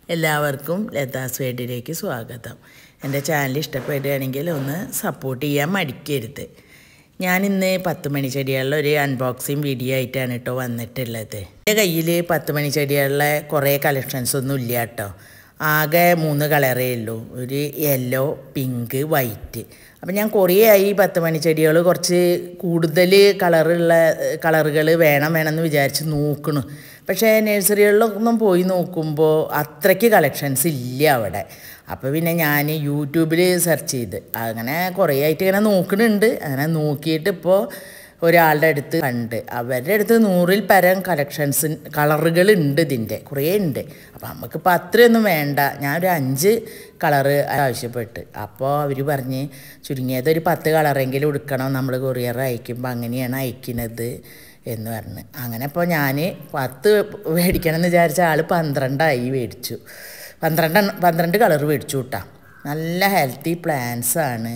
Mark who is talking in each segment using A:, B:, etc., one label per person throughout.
A: എല്ലാവർക്കും ലതാസ് വേഡിലേക്ക് സ്വാഗതം എൻ്റെ ചാനൽ ഇഷ്ടപ്പെടുകയാണെങ്കിൽ ഒന്ന് സപ്പോർട്ട് ചെയ്യാൻ മടിക്കരുത് ഞാൻ ഇന്ന് പത്ത് മണി ചെടികളുടെ ഒരു അൺബോക്സിങ് വീഡിയോ ആയിട്ടാണ് കേട്ടോ വന്നിട്ടുള്ളത് എൻ്റെ കയ്യിൽ പത്ത് മണി ചെടികളുടെ കുറേ കളക്ഷൻസ് ഒന്നും ഇല്ല കേട്ടോ ആകെ മൂന്ന് കളറേ ഉള്ളൂ ഒരു യെല്ലോ പിങ്ക് വൈറ്റ് അപ്പം ഞാൻ കുറേ ആയി പത്ത് മണി ചെടികൾ കുറച്ച് കൂടുതൽ കളറുള്ള കളറുകൾ വേണം വേണമെന്ന് വിചാരിച്ച് നോക്കണു പക്ഷേ നഴ്സറികളിലൊന്നും പോയി നോക്കുമ്പോൾ അത്രയ്ക്ക് കളക്ഷൻസ് ഇല്ല അവിടെ അപ്പോൾ പിന്നെ ഞാൻ യൂട്യൂബിൽ സെർച്ച് ചെയ്ത് അങ്ങനെ കുറേ ആയിട്ട് ഇങ്ങനെ നോക്കുന്നുണ്ട് അങ്ങനെ നോക്കിയിട്ട് ഇപ്പോൾ ഒരാളുടെ അടുത്ത് കണ്ട് അവരുടെ അടുത്ത് നൂറിൽ പരം കളക്ഷൻസ് കളറുകൾ ഉണ്ട് ഇതിൻ്റെ കുറേ ഉണ്ട് അപ്പോൾ നമുക്കിപ്പോൾ അത്രയൊന്നും വേണ്ട ഞാനൊരു അഞ്ച് കളറ് ആവശ്യപ്പെട്ട് അപ്പോൾ അവർ പറഞ്ഞ് ചുരുങ്ങിയത് ഒരു പത്ത് കളറെങ്കിലും എടുക്കണം നമ്മൾ കൊറിയർ അയക്കുമ്പോൾ അങ്ങനെയാണ് അയക്കുന്നത് എന്ന് പറഞ്ഞ് അങ്ങനെ ഇപ്പോൾ ഞാൻ പത്ത് മേടിക്കണം എന്ന് വിചാരിച്ച ആൾ പന്ത്രണ്ടായി മേടിച്ചു പന്ത്രണ്ട് പന്ത്രണ്ട് കളർ മേടിച്ചു കൂട്ടാ നല്ല ഹെൽത്തി പ്ലാന്റ്സ് ആണ്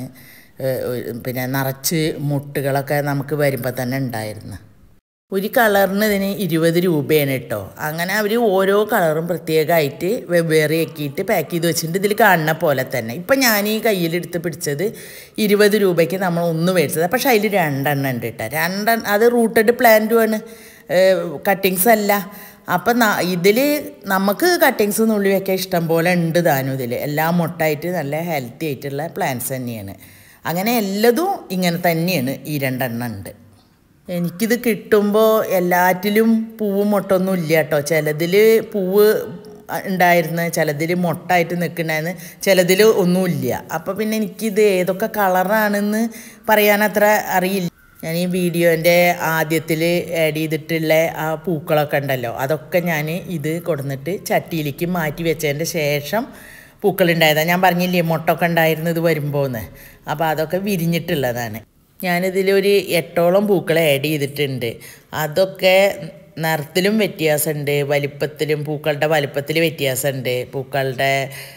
A: പിന്നെ നിറച്ച് മുട്ടുകളൊക്കെ നമുക്ക് വരുമ്പോൾ തന്നെ ഉണ്ടായിരുന്നു ഒരു കളറിന് ഇതിന് ഇരുപത് രൂപയാണ് കേട്ടോ അങ്ങനെ അവർ ഓരോ കളറും പ്രത്യേകമായിട്ട് വെവ്വേറെ ആക്കിയിട്ട് പാക്ക് ചെയ്ത് വെച്ചിട്ടുണ്ട് ഇതിൽ കാണുന്ന പോലെ തന്നെ ഇപ്പം ഞാൻ ഈ കയ്യിലെടുത്ത് പിടിച്ചത് ഇരുപത് രൂപയ്ക്ക് നമ്മൾ ഒന്ന് മേടിച്ചത് പക്ഷേ അതിൽ രണ്ടെണ്ണം ഉണ്ട് കേട്ടോ രണ്ടെണ്ണം അത് റൂട്ടഡ് പ്ലാന്റുമാണ് കട്ടിങ്സ് അല്ല അപ്പം ഇതിൽ നമുക്ക് കട്ടിങ്സ് നുള്ളി വയ്ക്കാൻ ഇഷ്ടം പോലെ ഉണ്ട് താനും ഇതിൽ എല്ലാം മുട്ടായിട്ട് നല്ല ഹെൽത്തി ആയിട്ടുള്ള പ്ലാന്റ്സ് തന്നെയാണ് അങ്ങനെ എല്ലതും ഇങ്ങനെ തന്നെയാണ് ഈ രണ്ടെണ്ണം ഉണ്ട് എനിക്കിത് കിട്ടുമ്പോൾ എല്ലാറ്റിലും പൂവ് മുട്ടൊന്നും ഇല്ല കേട്ടോ ചിലതിൽ പൂവ് ഉണ്ടായിരുന്നു ചിലതിൽ മുട്ടായിട്ട് നിൽക്കണ്ടായിരുന്നു ചിലതിൽ ഒന്നുമില്ല അപ്പോൾ പിന്നെ എനിക്കിത് ഏതൊക്കെ കളറാണെന്ന് പറയാനത്ര അറിയില്ല ഞാൻ ഈ വീഡിയോൻ്റെ ആദ്യത്തിൽ ആഡ് ചെയ്തിട്ടുള്ള ആ പൂക്കളൊക്കെ ഉണ്ടല്ലോ അതൊക്കെ ഞാൻ ഇത് കൊടുന്നിട്ട് ചട്ടിയിലേക്ക് മാറ്റി വെച്ചതിൻ്റെ ശേഷം പൂക്കളുണ്ടായതാണ് ഞാൻ പറഞ്ഞില്ലേ മുട്ടൊക്കെ ഉണ്ടായിരുന്നു ഇത് വരുമ്പോൾ എന്ന് അപ്പോൾ അതൊക്കെ വിരിഞ്ഞിട്ടുള്ളതാണ് ഞാനിതിലൊരു എട്ടോളം പൂക്കൾ ആഡ് ചെയ്തിട്ടുണ്ട് അതൊക്കെ നിറത്തിലും വ്യത്യാസമുണ്ട് വലിപ്പത്തിലും പൂക്കളുടെ വലിപ്പത്തിൽ വ്യത്യാസമുണ്ട് പൂക്കളുടെ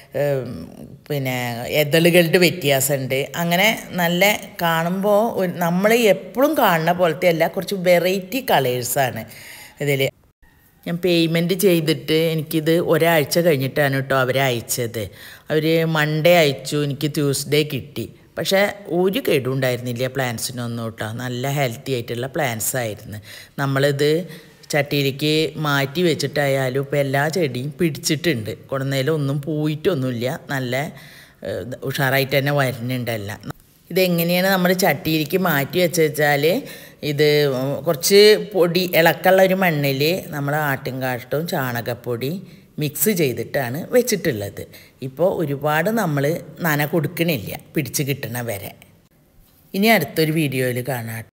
A: പിന്നെ എതളുകളുടെ വ്യത്യാസമുണ്ട് അങ്ങനെ നല്ല കാണുമ്പോൾ നമ്മൾ എപ്പോഴും കാണുന്ന പോലത്തെ അല്ല കുറച്ച് വെറൈറ്റി കളേഴ്സാണ് ഇതിൽ ഞാൻ പേയ്മെൻറ്റ് ചെയ്തിട്ട് എനിക്കിത് ഒരാഴ്ച കഴിഞ്ഞിട്ടാണ് കേട്ടോ അവർ അയച്ചത് അവർ മൺഡേ അയച്ചു എനിക്ക് ട്യൂസ്ഡേ കിട്ടി പക്ഷേ ഒരു കേടും ഉണ്ടായിരുന്നില്ല പ്ലാന്റ്സിനൊന്നും കേട്ടോ നല്ല ഹെൽത്തി ആയിട്ടുള്ള പ്ലാന്റ്സ് ആയിരുന്നു നമ്മളിത് ചട്ടിയിലേക്ക് മാറ്റി വെച്ചിട്ടായാലും ഇപ്പോൾ എല്ലാ ചെടിയും പിടിച്ചിട്ടുണ്ട് കൊടുന്നതിലൊന്നും പോയിട്ടൊന്നുമില്ല നല്ല ഉഷാറായിട്ട് തന്നെ വരുന്നുണ്ടല്ല ഇതെങ്ങനെയാണ് നമ്മൾ ചട്ടിയിലേക്ക് മാറ്റി വെച്ച് വെച്ചാൽ ഇത് കുറച്ച് പൊടി ഇളക്കുള്ള ഒരു മണ്ണിൽ നമ്മൾ ആട്ടിൻകാട്ടവും ചാണകപ്പൊടി മിക്സ് ചെയ്തിട്ടാണ് വെച്ചിട്ടുള്ളത് ഇപ്പോൾ ഒരുപാട് നമ്മൾ നന കൊടുക്കണില്ല പിടിച്ച് കിട്ടണ വരെ ഇനി അടുത്തൊരു വീഡിയോയിൽ കാണാം